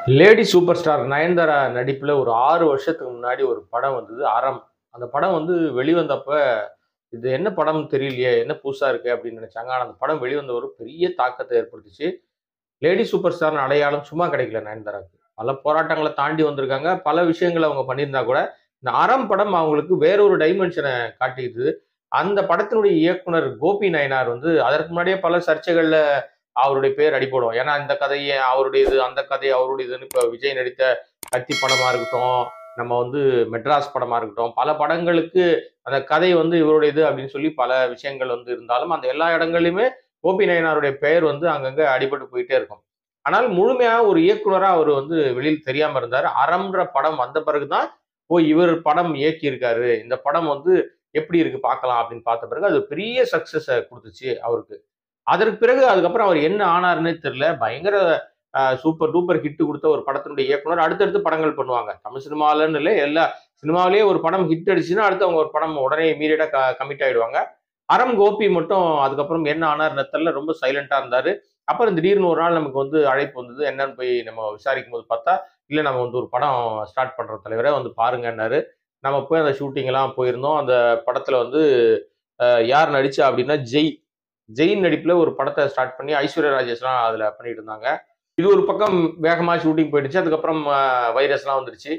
lady super star Nayanthara நடிப்புல ஒரு ஆறு வருஷத்துக்கு முன்னாடி ஒரு படம் வந்தது அறம் அந்த படம் வந்து வெளிவந்தப்ப இது என்ன படம் தெரியலையே என்ன புதுசா இருக்கு அப்படின்னு நினைச்சாங்க ஆனா அந்த படம் வெளிவந்த ஒரு பெரிய தாக்கத்தை ஏற்படுத்துச்சு லேடி சூப்பர் ஸ்டார் அடையாளம் சும்மா கிடைக்கல நயன்தாராக்கு பல போராட்டங்களை தாண்டி வந்திருக்காங்க பல விஷயங்களை அவங்க பண்ணியிருந்தா கூட இந்த அறம் படம் அவங்களுக்கு வேறொரு டைமென்ஷனை காட்டியது அந்த படத்தினுடைய இயக்குனர் கோபி நயனார் வந்து அதற்கு முன்னாடியே பல சர்ச்சைகள்ல அவருடைய பேர் அடிபடும் ஏன்னா இந்த கதையை அவருடையது அந்த கதை அவருடையதுன்னு இப்போ விஜய் நடித்த கத்தி படமா இருக்கட்டும் நம்ம வந்து மெட்ராஸ் படமா இருக்கட்டும் பல படங்களுக்கு அந்த கதை வந்து இவருடையது அப்படின்னு சொல்லி பல விஷயங்கள் வந்து இருந்தாலும் அந்த எல்லா இடங்கள்லையுமே கோபி நயனாருடைய பெயர் வந்து அங்கங்க அடிபட்டு போயிட்டே இருக்கும் ஆனால் முழுமையாக ஒரு இயக்குனரா அவர் வந்து வெளியில் தெரியாம இருந்தார் அறம்ன்ற படம் வந்த பிறகுதான் ஓ இவர் படம் இயக்கி இருக்காரு இந்த படம் வந்து எப்படி இருக்கு பார்க்கலாம் அப்படின்னு பார்த்த பிறகு அது பெரிய சக்சஸை கொடுத்துச்சு அவருக்கு அதற்கு பிறகு அதுக்கப்புறம் அவர் என்ன ஆனாருன்னே தெரியல பயங்கர சூப்பர் டூப்பர் ஹிட் கொடுத்த ஒரு படத்தினுடைய இயக்குனர் அடுத்தடுத்து படங்கள் பண்ணுவாங்க தமிழ் சினிமாலன்னு இல்லை எல்லா சினிமாவிலேயே ஒரு படம் ஹிட் அடிச்சுன்னா அடுத்து அவங்க ஒரு படம் உடனே இமீடியட்டா கமிட் ஆயிடுவாங்க அறம் கோபி மட்டும் அதுக்கப்புறம் என்ன ஆனார்னு தெரியல ரொம்ப சைலண்டா இருந்தாரு அப்புறம் திடீர்னு ஒரு நாள் நமக்கு வந்து அழைப்பு வந்தது என்னன்னு போய் நம்ம விசாரிக்கும் போது பார்த்தா இல்லை நம்ம வந்து ஒரு படம் ஸ்டார்ட் பண்ற தலைவரே வந்து பாருங்கன்னாரு நம்ம போய் அந்த ஷூட்டிங் எல்லாம் போயிருந்தோம் அந்த படத்துல வந்து அஹ், யார் நடிச்சா அப்படின்னா ஜெய் ஜெயின் நடிப்புல ஒரு படத்தை ஸ்டார்ட் பண்ணி ஐஸ்வர்யா ராஜேஷ்லாம் அதுல பண்ணிட்டு இருந்தாங்க இது ஒரு பக்கம் வேகமா ஷூட்டிங் போயிடுச்சு அதுக்கப்புறம் வைரஸ்லாம் வந்துருச்சு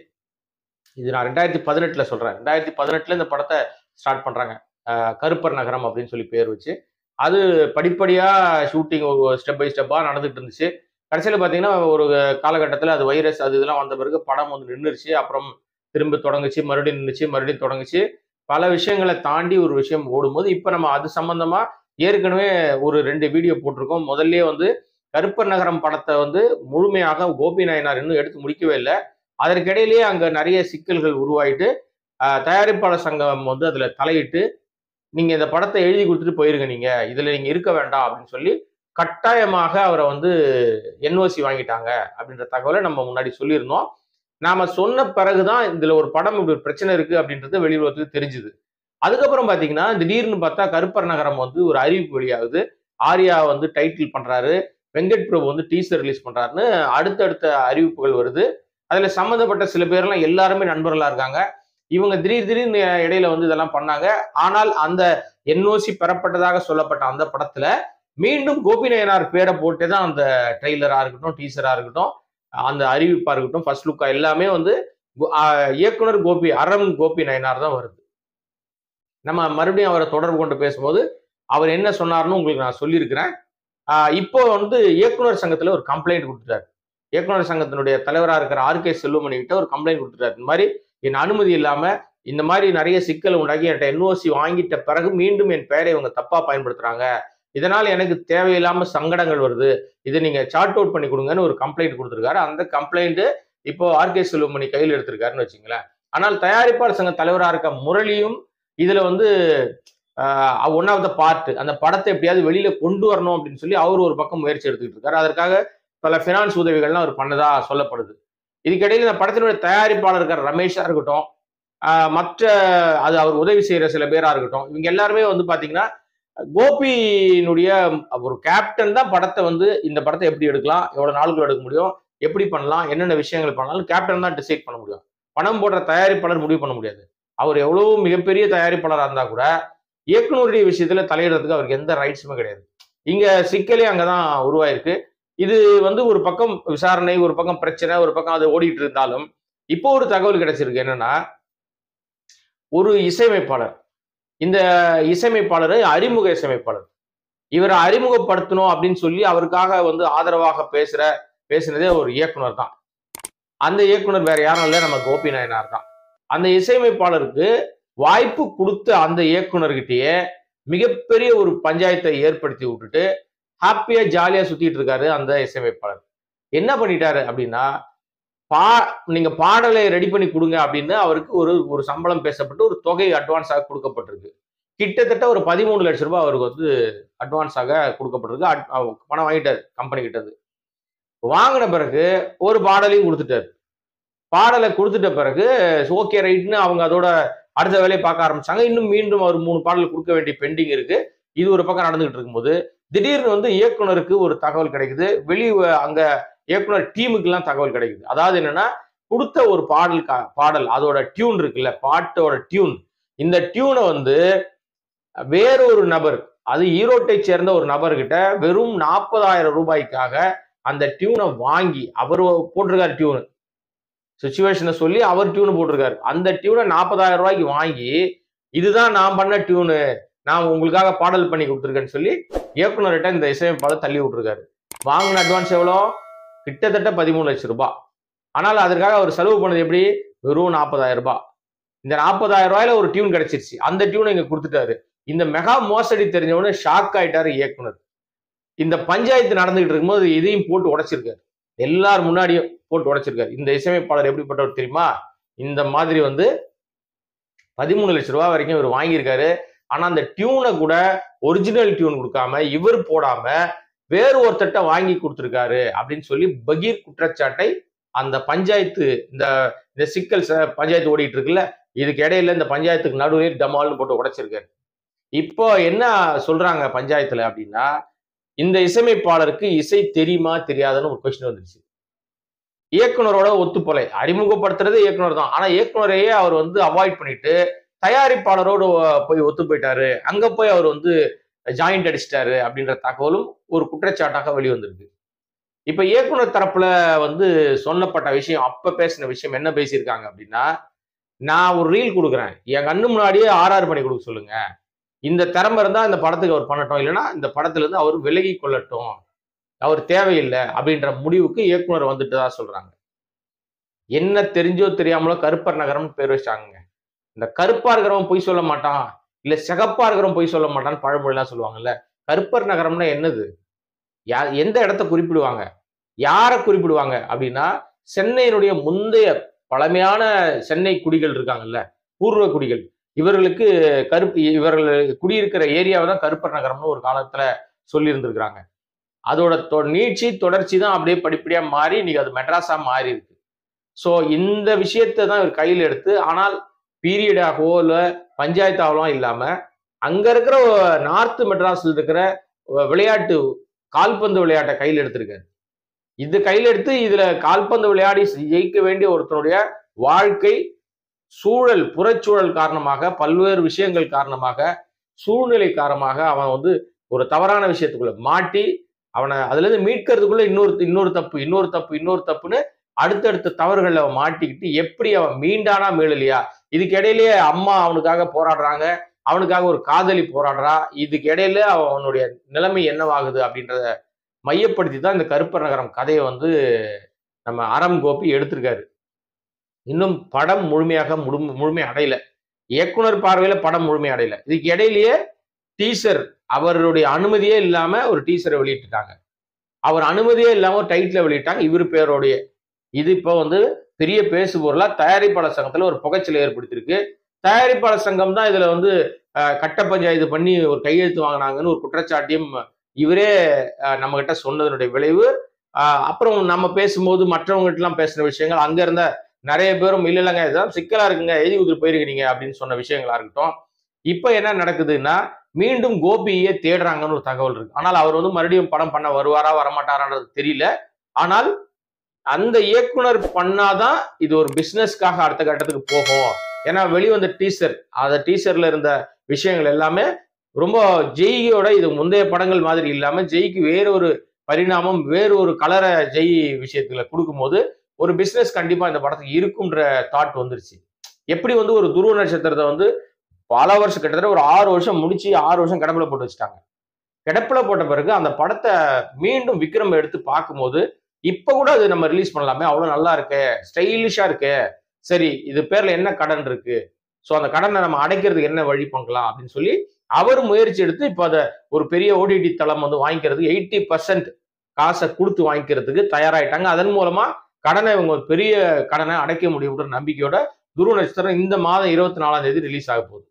இது நான் ரெண்டாயிரத்தி பதினெட்டுல சொல்றேன் ரெண்டாயிரத்தி பதினெட்டுல இந்த படத்தை ஸ்டார்ட் பண்றாங்க அஹ், கருப்பர் நகரம் அப்படின்னு சொல்லி பேர் வச்சு அது படிப்படியா ஷூட்டிங் ஸ்டெப் பை ஸ்டெப்பா நடந்துட்டு இருந்துச்சு கடைசியில் பார்த்தீங்கன்னா ஒரு காலகட்டத்தில் அது வைரஸ் அது இதெல்லாம் வந்த பிறகு படம் வந்து நின்றுச்சு அப்புறம் திரும்ப தொடங்குச்சு மறுபடியும் நின்றுச்சு மறுபடியும் தொடங்குச்சு பல விஷயங்களை தாண்டி ஒரு விஷயம் ஓடும்போது இப்போ நம்ம அது சம்பந்தமா ஏற்கனவே ஒரு ரெண்டு வீடியோ போட்டிருக்கோம் முதல்லயே வந்து கருப்பர் நகரம் படத்தை வந்து முழுமையாக கோபி நாயனார் இன்னும் எடுத்து முடிக்கவே இல்லை அதற்கிடையிலேயே அங்க நிறைய சிக்கல்கள் உருவாயிட்டு ஆஹ், தயாரிப்பாளர் சங்கம் வந்து அதுல தலையிட்டு நீங்க இந்த படத்தை எழுதி கொடுத்துட்டு போயிருங்க நீங்க இதுல நீங்க இருக்க வேண்டாம் அப்படின்னு சொல்லி கட்டாயமாக அவரை வந்து என்ஓசி வாங்கிட்டாங்க அப்படின்ற தகவலை நம்ம முன்னாடி சொல்லியிருந்தோம் நாம சொன்ன பிறகுதான் இதுல ஒரு படம் இப்படி ஒரு பிரச்சனை இருக்கு அப்படின்றது வெளியுறவுக்கு தெரிஞ்சுது அதுக்கப்புறம் பாத்தீங்கன்னா திடீர்னு பார்த்தா கருப்பர் நகரம் வந்து ஒரு அறிவிப்பு வெளியாகுது ஆர்யா வந்து டைட்டில் பண்றாரு வெங்கட் பிரபு வந்து டீசர் ரிலீஸ் பண்றாருன்னு அடுத்தடுத்த அறிவிப்புகள் வருது அதுல சம்மந்தப்பட்ட சில பேர்லாம் எல்லாருமே நண்பர்களா இருக்காங்க இவங்க திடீர் திடீர்னு இடையில வந்து இதெல்லாம் பண்ணாங்க ஆனால் அந்த என்ஓசி பெறப்பட்டதாக சொல்லப்பட்ட அந்த படத்துல மீண்டும் கோபி நயனார் பேரை போட்டே தான் அந்த ட்ரெய்லரா இருக்கட்டும் டீசரா இருக்கட்டும் அந்த அறிவிப்பா இருக்கட்டும் ஃபர்ஸ்ட் லுக்கா எல்லாமே வந்து கோ- ஆஹ் இயக்குனர் கோபி அறம் கோபி நயனார் தான் வருது நம்ம மறுபடியும் அவரை தொடர்பு கொண்டு பேசும்போது அவர் என்ன சொன்னார்னு உங்களுக்கு நான் சொல்லியிருக்கிறேன் ஆஹ் இப்போ வந்து இயக்குனர் சங்கத்துல ஒரு கம்ப்ளைண்ட் கொடுத்துட்டாரு இயக்குனர் சங்கத்தினுடைய தலைவராக இருக்கிற ஆர் கே செல்வமணி கிட்ட ஒரு கம்ப்ளைண்ட் கொடுத்துட்டாரு இந்த மாதிரி என் அனுமதி இல்லாம இந்த மாதிரி நிறைய சிக்கல் உண்டாக்கி என்கிட்ட என்ஓசி வாங்கிட்ட பிறகு மீண்டும் என் பெயரை இவங்க தப்பா பயன்படுத்துறாங்க இதனால எனக்கு தேவையில்லாம சங்கடங்கள் வருது இதை நீங்க சார்ட் அவுட் பண்ணி கொடுங்கன்னு ஒரு கம்ப்ளைண்ட் கொடுத்துருக்காரு அந்த கம்ப்ளைண்ட் இப்போ ஆர்கே செல்வமணி கையில் எடுத்திருக்காருன்னு வச்சுங்களேன் ஆனால் தயாரிப்பாளர் சங்க தலைவராக இருக்க முரளியும் இதுல வந்து ஒன் ஆஃப் த பார்ட் அந்த படத்தை எப்படியாவது வெளியில கொண்டு வரணும் அப்படின்னு சொல்லி அவர் ஒரு பக்கம் முயற்சி எடுத்துக்கிட்டு இருக்காரு அதற்காக பல ஃபினான்ஸ் உதவிகள்லாம் அவர் பண்ணதா சொல்லப்படுது இதுக்கிடையில் இந்த படத்தினுடைய தயாரிப்பாளர் இருக்கிற ரமேஷா இருக்கட்டும் ஆஹ் மற்ற அது அவர் உதவி செய்யற சில பேரா இருக்கட்டும் இவங்க எல்லாருமே வந்து பாத்தீங்கன்னா கோபியினுடைய ஒரு கேப்டன் தான் படத்தை வந்து இந்த படத்தை எப்படி எடுக்கலாம் எவ்வளவு நாளுக்குள்ள எடுக்க முடியும் எப்படி பண்ணலாம் என்னென்ன விஷயங்கள் பண்ணலாம் கேப்டன் தான் டிசைட் பண்ண முடியும் பணம் போடுற தயாரிப்பாளர் முடிவு பண்ண முடியாது அவர் எவ்வளவு மிகப்பெரிய தயாரிப்பாளராக இருந்தா கூட இயக்குனருடைய விஷயத்துல தலையிடுறதுக்கு அவருக்கு எந்த ரைட்ஸுமே கிடையாது இங்க சிக்கலே அங்கதான் உருவாயிருக்கு இது வந்து ஒரு பக்கம் விசாரணை ஒரு பக்கம் பிரச்சனை ஒரு பக்கம் அது ஓடிட்டு இருந்தாலும் இப்போ ஒரு தகவல் கிடைச்சிருக்கு என்னன்னா ஒரு இசையமைப்பாளர் இந்த இசையமைப்பாளர் அறிமுக இசையமைப்பாளர் இவரை அறிமுகப்படுத்தணும் அப்படின்னு சொல்லி அவருக்காக வந்து ஆதரவாக பேசுற பேசினதே ஒரு இயக்குனர் தான் அந்த இயக்குனர் வேற யாரும் இல்லை நம்ம கோபி நாயனார் தான் அந்த இசையமைப்பாளருக்கு வாய்ப்பு கொடுத்த அந்த இயக்குனர்கிட்டயே மிகப்பெரிய ஒரு பஞ்சாயத்தை ஏற்படுத்தி விட்டுட்டு ஹாப்பியா ஜாலியா சுத்திட்டு இருக்காரு அந்த இசையமைப்பாளர் என்ன பண்ணிட்டாரு அப்படின்னா பா நீங்க பாடலை ரெடி பண்ணி கொடுங்க அப்படின்னு அவருக்கு ஒரு ஒரு சம்பளம் பேசப்பட்டு ஒரு தொகை அட்வான்ஸாக கொடுக்கப்பட்டிருக்கு கிட்டத்தட்ட ஒரு பதிமூணு லட்சம் ரூபாய் அவருக்கு வந்து அட்வான்ஸாக கொடுக்கப்பட்டிருக்கு அட்- அவ- பணம் வாங்கிட்டாரு கம்பெனி கிட்ட இருந்து வாங்கின பிறகு ஒரு பாடலையும் கொடுத்துட்டாரு பாடலை கொடுத்துட்ட பிறகு ஓகே ரைட்னு அவங்க அதோட அடுத்த வேலையை பார்க்க ஆரம்பிச்சாங்க இன்னும் மீண்டும் அவர் மூணு பாடல் கொடுக்க வேண்டிய பெண்டிங் இருக்கு இது ஒரு பக்கம் நடந்துகிட்டு இருக்கும்போது திடீர்னு வந்து இயக்குனருக்கு ஒரு தகவல் கிடைக்குது வெளி அங்க இயக்குனர் டீமுக்கெல்லாம் தகவல் கிடைக்குது அதாவது என்னன்னா கொடுத்த ஒரு பாடல் கா- பாடல் அதோட டியூன் இருக்குல்ல பாட்டோட டியூன் இந்த டியூனை வந்து வேறொரு நபர் அது ஈரோட்டை சேர்ந்த ஒரு நபர்கிட்ட வெறும் நாற்பதாயிரம் ரூபாய்க்காக அந்த டியூனை வாங்கி அவர் போட்டிருக்காரு டியூனு சுச்சுவேஷனை சொல்லி அவர் டியூன் போட்டிருக்காரு அந்த டியூனை நாற்பதாயிரம் ரூபாய்க்கு வாங்கி இதுதான் நான் பண்ண டியூனு நான் உங்களுக்காக பாடல் பண்ணி கொடுத்துருக்கேன்னு சொல்லி இயக்குனர்கிட்ட இந்த இசையமைப்பாளர் தள்ளி விட்டுருக்காரு வாங்கின அட்வான்ஸ் எவ்வளோ கிட்டத்தட்ட பதிமூணு லட்சம் ரூபாய் ஆனால் அதற்காக அவர் செலவு பண்ணது எப்படி வெறும் நாற்பதாயிரம் ரூபாய் இந்த நாற்பதாயிரம் ரூபாயில ஒரு டியூன் கிடைச்சிருச்சு அந்த டியூனை இங்க கொடுத்துட்டாரு இந்த மெகா மோசடி தெரிஞ்சவொடனே ஷாக் ஆயிட்டாரு இயக்குனர் இந்த பஞ்சாயத்து நடந்துகிட்டு இருக்கும்போது இதையும் போட்டு உடைச்சிருக்காரு எல்லார் முன்னாடியும் போட்டு உடைச்சிருக்காரு இந்த இசையமைப்பாளர் எப்படிப்பட்டவர் தெரியுமா இந்த மாதிரி வந்து பதிமூணு லட்சம் ரூபாய் வரைக்கும் இவர் வாங்கியிருக்காரு ஆனா அந்த டியூனை கூட ஒரிஜினல் டியூன் கொடுக்காம இவர் போடாம வேறு ஒருத்தட்ட வாங்கி கொடுத்துருக்காரு அப்படின்னு சொல்லி பகீர் குற்றச்சாட்டை அந்த பஞ்சாயத்து இந்த இந்த சிக்கல் ச- பஞ்சாயத்து ஓடிட்டு இருக்குல்ல இதுக்கு இடையில இந்த பஞ்சாயத்துக்கு நடுவில் டமால்னு போட்டு உடைச்சிருக்காரு இப்போ என்ன சொல்றாங்க பஞ்சாயத்துல அப்படின்னா இந்த இசையமைப்பாளருக்கு இசை தெரியுமா தெரியாதுன்னு ஒரு கொஸ்டின் வந்துருச்சு இயக்குனரோட ஒத்துப்போலை அறிமுகப்படுத்துறது இயக்குனர் தான் ஆனா இயக்குனரையே அவர் வந்து அவாய்ட் பண்ணிட்டு தயாரிப்பாளரோடு போய் ஒத்து போயிட்டாரு அங்க போய் அவர் வந்து ஜாயிண்ட் அடிச்சிட்டாரு அப்படின்ற தகவலும் ஒரு குற்றச்சாட்டாக வெளிவந்திருக்கு இப்ப இயக்குனர் தரப்புல வந்து சொல்லப்பட்ட விஷயம் அப்ப பேசின விஷயம் என்ன பேசியிருக்காங்க அப்படின்னா நான் ஒரு ரீல் கொடுக்குறேன் என் கண்ணு முன்னாடியே ஆர்ஆர் பண்ணி கொடுக்க சொல்லுங்க இந்த திறமை இருந்தா இந்த படத்துக்கு அவர் பண்ணட்டும் இல்லைன்னா இந்த படத்துல இருந்து அவர் விலகி கொள்ளட்டும் அவர் தேவையில்லை அப்படின்ற முடிவுக்கு இயக்குனர் வந்துட்டு தான் சொல்றாங்க என்ன தெரிஞ்சோ தெரியாமலோ கருப்பர் நகரம்னு பேர் வச்சாங்க இந்த கருப்பா இருக்கிறவன் பொய் சொல்ல மாட்டான் இல்ல சிகப்பா இருக்கிறவன் பொய் சொல்ல மாட்டான்னு பழமொழிலாம் சொல்லுவாங்கல்ல கருப்பர் நகரம்னா என்னது யா எந்த இடத்த குறிப்பிடுவாங்க யாரை குறிப்பிடுவாங்க அப்படின்னா சென்னையினுடைய முந்தைய பழமையான சென்னை குடிகள் இருக்காங்கல்ல பூர்வ குடிகள் இவர்களுக்கு கருப்பு இவர்கள் குடியிருக்கிற ஏரியாவை தான் கருப்பர் நகரம்னு ஒரு காலத்துல சொல்லியிருந்திருக்கிறாங்க அதோட தொ நீட்சி தொடர்ச்சி தான் அப்படியே படிப்படியா மாறி இன்னைக்கு அது மெட்ராஸா மாறி இருக்கு ஸோ இந்த விஷயத்தை தான் இவர் கையில் எடுத்து ஆனால் பீரியடாகவோ இல்லை பஞ்சாயத்தாவெல்லாம் இல்லாம அங்க இருக்கிற நார்த் மெட்ராஸ்ல இருக்கிற விளையாட்டு கால்பந்து விளையாட்டை கையில் எடுத்திருக்காரு இது கையில் எடுத்து இதுல கால்பந்து விளையாடி ஜெயிக்க வேண்டிய ஒருத்தனுடைய வாழ்க்கை சூழல் புறச்சூழல் காரணமாக பல்வேறு விஷயங்கள் காரணமாக சூழ்நிலை காரணமாக அவன் வந்து ஒரு தவறான விஷயத்துக்குள்ள மாட்டி அவனை அதுல இருந்து மீட்கிறதுக்குள்ள இன்னொரு இன்னொரு தப்பு இன்னொரு தப்பு இன்னொரு தப்புன்னு அடுத்தடுத்த தவறுகளை அவன் மாட்டிக்கிட்டு எப்படி அவன் மீண்டானா மீளலையா இதுக்கு இடையிலேயே அம்மா அவனுக்காக போராடுறாங்க அவனுக்காக ஒரு காதலி போராடுறா இதுக்கு இடையில அவனுடைய நிலைமை என்னவாகுது அப்படின்றத மையப்படுத்தி தான் இந்த கருப்பர் நகரம் கதையை வந்து நம்ம அறம் கோப்பி எடுத்திருக்காரு இன்னும் படம் முழுமையாக முழு முழுமை அடையல இயக்குனர் பார்வையில படம் முழுமை அடையல இதுக்கு இடையிலேயே டீசர் அவருடைய அனுமதியே இல்லாம ஒரு டீசரை வெளியிட்டுட்டாங்க அவர் அனுமதியே இல்லாம ஒரு டைட்டில் வெளியிட்டாங்க இவர் பேரோடைய இது இப்போ வந்து பெரிய பேசு பொருளா தயாரிப்பாளர் சங்கத்துல ஒரு புகைச்சலை ஏற்படுத்தியிருக்கு தயாரிப்பாளர் சங்கம் தான் இதுல வந்து அஹ், கட்ட பஞ்சாயத்து பண்ணி ஒரு கையெழுத்து வாங்கினாங்கன்னு ஒரு குற்றச்சாட்டியும் இவரே நம்ம கிட்ட சொன்னதனுடைய விளைவு அஹ், அப்புறம் நம்ம பேசும்போது மற்றவங்க எல்லாம் பேசின விஷயங்கள் அங்க இருந்த நிறைய பேரும் இல்ல இல்லைங்க இதெல்லாம் சிக்கலா இருக்குங்க எழுதி கொடுத்துட்டு போயிருக்கீங்க அப்படின்னு சொன்ன விஷயங்களா இருக்கட்டும் இப்ப என்ன நடக்குதுன்னா மீண்டும் கோபியே தேடுறாங்கன்னு ஒரு தகவல் இருக்கு ஆனால் அவர் வந்து மறுபடியும் படம் பண்ண வருவாரா வரமாட்டாரான்றது தெரியல ஆனால் அந்த இயக்குனர் பண்ணாதான் இது ஒரு பிசினஸ்க்காக அடுத்த கட்டத்துக்கு போகும் ஏன்னா வெளிவந்த டீசர் அந்த டீசர்ல இருந்த விஷயங்கள் எல்லாமே ரொம்ப ஜெய்யோட இது முந்தைய படங்கள் மாதிரி இல்லாம ஜெய்க்கு வேற ஒரு பரிணாமம் வேறு ஒரு கலரை ஜெய் விஷயத்துல கொடுக்கும்போது ஒரு பிசினஸ் கண்டிப்பா இந்த படத்துக்கு இருக்கும்ன்ற தாட் வந்துருச்சு எப்படி வந்து ஒரு துருவ நட்சத்திரத்தை வந்து பல வருஷம் கிட்டத்தட்ட ஒரு ஆறு வருஷம் முடிச்சு ஆறு வருஷம் கிடப்புல போட்டு வச்சுட்டாங்க கிடப்புல போட்ட பிறகு அந்த படத்தை மீண்டும் விக்ரம் எடுத்து பார்க்கும்போது இப்ப கூட அது நம்ம ரிலீஸ் பண்ணலாமே அவ்வளவு நல்லா இருக்கு ஸ்டைலிஷா இருக்கு சரி இது பேர்ல என்ன கடன் இருக்கு ஸோ அந்த கடனை நம்ம அடைக்கிறதுக்கு என்ன வழி பண்ணலாம் அப்படின்னு சொல்லி அவர் முயற்சி எடுத்து இப்போ அதை ஒரு பெரிய ஓடிடி தளம் வந்து வாங்கிக்கிறதுக்கு எயிட்டி பர்சன்ட் காசை கொடுத்து வாங்கிக்கிறதுக்கு தயாராயிட்டாங்க அதன் மூலமா கடனை இவங்க ஒரு பெரிய கடனை அடைக்க முடியும்ன்ற நம்பிக்கையோட துருவ நட்சத்திரம் இந்த மாதம் இருபத்தி நாலாம் தேதி ரிலீஸ் ஆக போகுது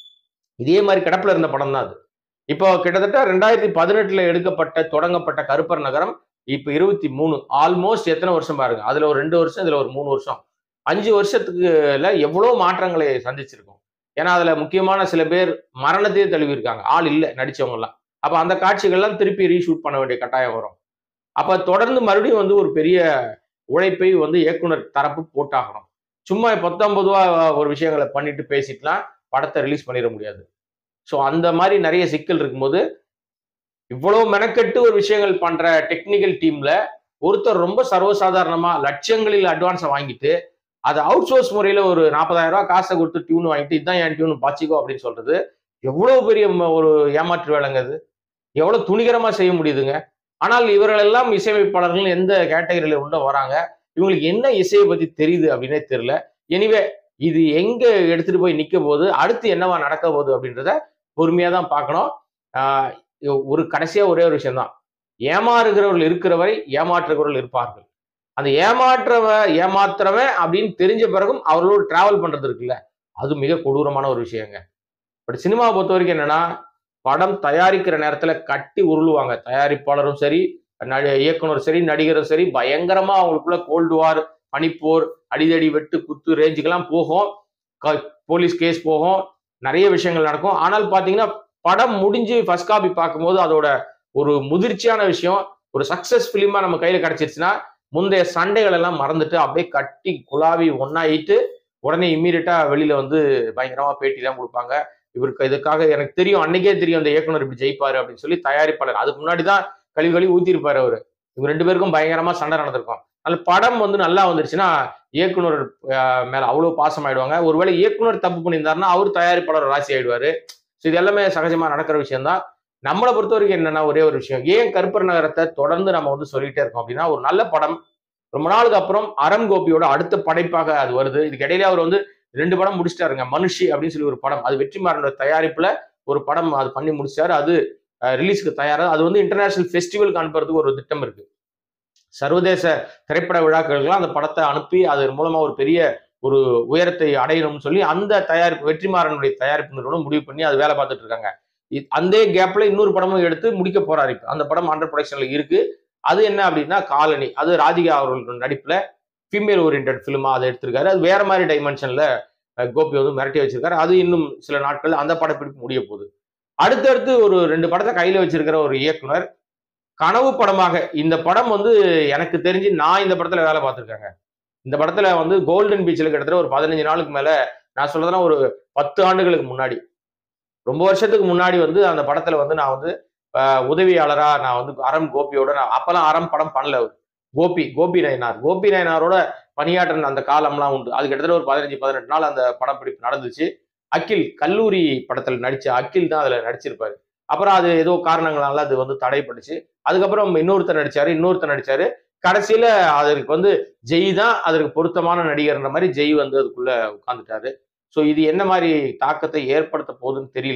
இதே மாதிரி கிடப்புல இருந்த படம் தான் அது இப்போ கிட்டத்தட்ட ரெண்டாயிரத்தி பதினெட்டுல எடுக்கப்பட்ட தொடங்கப்பட்ட கருப்பர் நகரம் இப்போ இருபத்தி மூணு ஆல்மோஸ்ட் எத்தனை வருஷம் பாருங்க அதுல ஒரு ரெண்டு வருஷம் இதுல ஒரு மூணு வருஷம் அஞ்சு வருஷத்துக்குல எவ்வளவு மாற்றங்களை சந்திச்சிருக்கோம் ஏன்னா அதுல முக்கியமான சில பேர் மரணத்தையே தழுவி இருக்காங்க ஆள் இல்லை நடிச்சவங்க எல்லாம் அப்ப அந்த காட்சிகள்லாம் திருப்பி ரீஷூட் பண்ண வேண்டிய கட்டாயம் வரும் அப்ப தொடர்ந்து மறுபடியும் வந்து ஒரு பெரிய உழைப்பை வந்து இயக்குனர் தரப்பு போட்டாகணும் சும்மா பத்தொன்பது ரூபா ஒரு விஷயங்களை பண்ணிட்டு பேசிட்டுலாம் படத்தை ரிலீஸ் பண்ணிட முடியாது ஸோ அந்த மாதிரி நிறைய சிக்கல் இருக்கும்போது இவ்வளவு மெனக்கெட்டு ஒரு விஷயங்கள் பண்ற டெக்னிக்கல் டீம்ல ஒருத்தர் ரொம்ப சர்வசாதாரணமா லட்சங்களில் அட்வான்ஸை வாங்கிட்டு அதை அவுட் சோர்ஸ் முறையில ஒரு நாற்பதாயிரம் ரூபாய் காசை கொடுத்து டியூன் வாங்கிட்டு இதுதான் என் டியூன் பாச்சிக்கோ அப்படின்னு சொல்றது எவ்வளவு பெரிய ம- ஒரு ஏமாற்று வேலைங்க அது எவ்வளவு துணிகரமா செய்ய முடியுதுங்க ஆனால் இவர்கள் எல்லாம் இசையமைப்பாளர்கள் எந்த கேட்டகரியில உள்ள வராங்க இவங்களுக்கு என்ன இசையை பத்தி தெரியுது அப்படின்னே தெரியல எனிவே இது எங்க எடுத்துட்டு போய் நிக்க போகுது அடுத்து என்னவா நடக்க போகுது அப்படின்றத பொறுமையா தான் பார்க்கணும் ஆஹ் ஒரு கடைசியா ஒரே ஒரு விஷயம் தான் ஏமாறுகிறவர்கள் இருக்கிற வரை ஏமாற்றுகிறவர்கள் இருப்பார்கள் அந்த ஏமாற்றவன் ஏமாத்துறவன் அப்படின்னு தெரிஞ்ச பிறகும் அவர்களோடு டிராவல் பண்றது இருக்குல்ல அது மிக கொடூரமான ஒரு விஷயங்க பட் சினிமாவை பொறுத்த வரைக்கும் என்னன்னா படம் தயாரிக்கிற நேரத்துல கட்டி உருளுவாங்க தயாரிப்பாளரும் சரி நடி- இயக்குனரும் சரி நடிகரும் சரி பயங்கரமா அவங்களுக்குள்ள கோல்டு வார் பனிப்போர் அடிதடி வெட்டு குத்து ரேஞ்சுக்கெல்லாம் போகும் க- போலீஸ் கேஸ் போகும் நிறைய விஷயங்கள் நடக்கும் ஆனால் பாத்தீங்கன்னா படம் முடிஞ்சு ஃபர்ஸ்ட் காப்பி பார்க்கும்போது அதோட ஒரு முதிர்ச்சியான விஷயம் ஒரு சக்சஸ் பிலிமா நம்ம கையில கிடைச்சிருச்சுன்னா முந்தைய சண்டைகள் எல்லாம் மறந்துட்டு அப்படியே கட்டி குழாவி ஒன்னாயிட்டு உடனே இம்மீடியட்டா வெளியில வந்து பயங்கரமா பேட்டிலாம் கொடுப்பாங்க இவருக்கு இதுக்காக எனக்கு தெரியும் அன்னைக்கே தெரியும் அந்த இயக்குனர் இப்படி ஜெயிப்பாரு அப்படின்னு சொல்லி தயாரிப்பாளர் அதுக்கு முன்னாடி தான் கழுவி கழுவி ஊத்திருப்பாரு அவரு இவங்க ரெண்டு பேருக்கும் பயங்கரமா சண்டை நடந்திருக்கும் அதனால படம் வந்து நல்லா வந்துருச்சுன்னா இயக்குனர் அஹ், மேல அவ்வளவு பாசம் ஆயிடுவாங்க ஒருவேளை இயக்குனர் தப்பு பண்ணியிருந்தாருன்னா அவர் தயாரிப்பாளர் ராசி ஆயிடுவாரு ஸோ இது எல்லாமே சகஜமா நடக்கிற விஷயம் தான் நம்மளை பொறுத்த வரைக்கும் என்னன்னா ஒரே ஒரு விஷயம் ஏன் கருப்பர் நகரத்தை தொடர்ந்து நம்ம வந்து சொல்லிட்டே இருக்கோம் அப்படின்னா ஒரு நல்ல படம் ரொம்ப நாளுக்கு அப்புறம் அறம் கோபியோட அடுத்த படைப்பாக அது வருது இதுக்கு இடையில அவர் வந்து ரெண்டு படம் முடிச்சிட்டாருங்க மனுஷி அப்படின்னு சொல்லி ஒரு படம் அது வெற்றிமாறனோட தயாரிப்புல ஒரு படம் அது பண்ணி முடிச்சாரு அது ரிலீஸ்க்கு தயாரா அது வந்து இன்டர்நேஷனல் ஃபெஸ்டிவலுக்கு அனுப்புறதுக்கு ஒரு திட்டம் இருக்கு சர்வதேச திரைப்பட விழாக்களுக்கெல்லாம் அந்த படத்தை அனுப்பி அது மூலமா ஒரு பெரிய ஒரு உயரத்தை அடையணும்னு சொல்லி அந்த தயாரிப்பு வெற்றிமாறனுடைய தயாரிப்பு நிறுவனம் முடிவு பண்ணி அது வேலை பார்த்துட்டு இருக்காங்க இ- அந்த கேப்ல இன்னொரு படமும் எடுத்து முடிக்க போறாரு இப்ப அந்த படம் அண்டர் ப்ரொடக்ஷன்ல இருக்கு அது என்ன அப்படின்னா காலனி அது ராதிகா அவர்கள் நடிப்புல ஃபீமேல் ஓரியன்ட் ஃபிலிமா அதை எடுத்திருக்காரு அது வேற மாதிரி டைமென்ஷன்ல கோபி வந்து மிரட்டி வச்சிருக்காரு அது இன்னும் சில நாட்கள் அந்த படப்பிடிப்பு முடிய போகுது அடுத்தடுத்து ஒரு ரெண்டு படத்தை கையில வச்சிருக்கிற ஒரு இயக்குனர் கனவு படமாக இந்த படம் வந்து எனக்கு தெரிஞ்சு நான் இந்த படத்துல வேலை பார்த்திருக்கேங்க இந்த படத்துல வந்து கோல்டன் பீச்சில் கிட்டத்தட்ட ஒரு பதினஞ்சு நாளுக்கு மேல நான் சொல்றதுன்னா ஒரு பத்து ஆண்டுகளுக்கு முன்னாடி ரொம்ப வருஷத்துக்கு முன்னாடி வந்து அந்த படத்துல வந்து நான் வந்து ஆஹ், உதவியாளரா நான் வந்து அறம் கோபியோட நான் அப்பெல்லாம் அறம் படம் பண்ணல அவர் கோபி கோபி நயனார் கோபி நயனாரோட பணியாற்றின அந்த காலம்லாம் உண்டு அது கிட்டத்தட்ட ஒரு பதினஞ்சு பதினெட்டு நாள் அந்த படப்பிடிப்பு நடந்துச்சு அகில் கல்லூரி படத்துல நடிச்ச அகில் தான் அதுல நடிச்சிருப்பாரு அப்புறம் அது ஏதோ காரணங்களால அது வந்து தடைப்பட்டுச்சு அதுக்கப்புறம் இன்னொருத்தர் நடிச்சாரு இன்னொருத்தர் நடிச்சாரு கடைசியில அதற்கு வந்து ஜெய் தான் அதற்கு பொருத்தமான நடிகர்ன்ற மாதிரி ஜெய் வந்து அதுக்குள்ள உட்கார்ந்துட்டாரு ஸோ இது என்ன மாதிரி தாக்கத்தை ஏற்படுத்த போகுதுன்னு தெரியல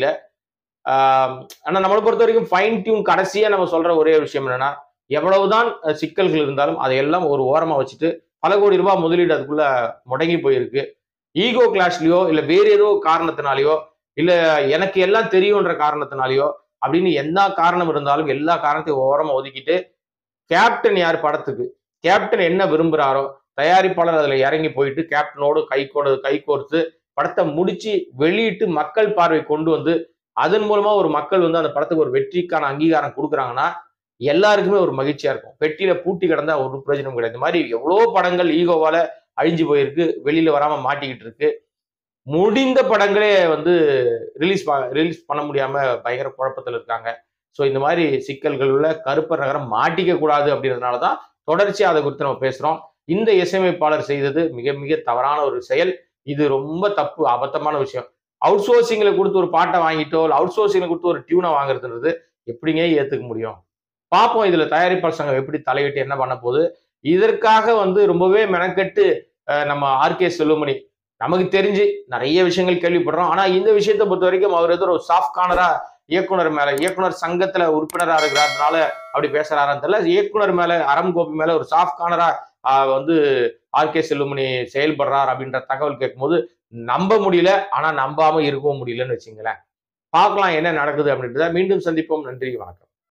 ஆஹ் ஆனா நம்மளை பொறுத்த வரைக்கும் ஃபைன் டியூன் கடைசியா நம்ம சொல்ற ஒரே விஷயம் என்னன்னா எவ்வளவுதான் அஹ், சிக்கல்கள் இருந்தாலும் அதையெல்லாம் ஒரு ஓரமா வச்சுட்டு பல கோடி ரூபாய் முதலீடு அதுக்குள்ள முடங்கி போயிருக்கு ஈகோ கிளாஷ்லயோ இல்ல வேற ஏதோ காரணத்தினாலயோ இல்ல எனக்கு எல்லாம் தெரியுன்ற காரணத்தினாலயோ அப்படின்னு என்ன காரணம் இருந்தாலும் எல்லா காரணத்தையும் ஓரமா ஒதுக்கிட்டு கேப்டன் யார் படத்துக்கு கேப்டன் என்ன விரும்புறாரோ தயாரிப்பாளர் அதுல இறங்கி போயிட்டு கேப்டனோடு கை கோடு கை கோர்த்து படத்தை முடிச்சு வெளியிட்டு மக்கள் பார்வை கொண்டு வந்து அதன் மூலமா ஒரு மக்கள் வந்து அந்த படத்துக்கு ஒரு வெற்றிக்கான அங்கீகாரம் கொடுக்குறாங்கன்னா எல்லாருக்குமே ஒரு மகிழ்ச்சியா இருக்கும் பெட்டியில பூட்டி கிடந்தா ஒரு பிரயோஜனம் கிடையாது இந்த மாதிரி எவ்வளோ படங்கள் ஈகோவால அழிஞ்சு போயிருக்கு வெளியில வராம மாட்டிக்கிட்டு இருக்கு முடிந்த படங்களே வந்து ரிலீஸ் ரிலீஸ் பண்ண முடியாம பயங்கர குழப்பத்தில் இருக்காங்க ஸோ இந்த மாதிரி சிக்கல்கள் உள்ள கருப்பர் நகரம் மாட்டிக்க கூடாது அப்படின்றதுனால தான் தொடர்ச்சியா அதை குறித்து நம்ம பேசுறோம் இந்த இசையமைப்பாளர் செய்தது மிக மிக தவறான ஒரு செயல் இது ரொம்ப தப்பு அபத்தமான விஷயம் அவுட் சோர்சிங்ல கொடுத்து ஒரு பாட்டை வாங்கிட்டோ இல்லை அவுட் சோர்சிங்ல கொடுத்து ஒரு டியூனை வாங்குறதுன்றது எப்படிங்க ஏத்துக்க முடியும் பார்ப்போம் இதுல தயாரிப்பாளர் சங்கம் எப்படி தலையிட்டு என்ன பண்ண போகுது இதற்காக வந்து ரொம்பவே மெனக்கெட்டு அஹ், நம்ம ஆர்கே செல்வமணி நமக்கு தெரிஞ்சு நிறைய விஷயங்கள் கேள்விப்படுறோம் ஆனா இந்த விஷயத்தை பொறுத்த வரைக்கும் அவர் ஏதோ ஒரு சாஃப்ட் கார்னரா இயக்குனர் மேல இயக்குனர் சங்கத்துல உறுப்பினரா இருக்கிறதுனால அப்படி பேசுறாரான்னு தெரியல இயக்குனர் மேல அறம் கோபி மேல ஒரு சாஃப்ட் கார்னரா ஆஹ், வந்து ஆர்கே செல்வமணி செயல்படுறார் அப்படின்ற தகவல் கேட்கும்போது நம்ப முடியல ஆனா நம்பாம இருக்கவும் முடியலன்னு வச்சுங்களேன் பார்க்கலாம் என்ன நடக்குது அப்படின்றத மீண்டும் சந்திப்போம் நன்றி வணக்கம்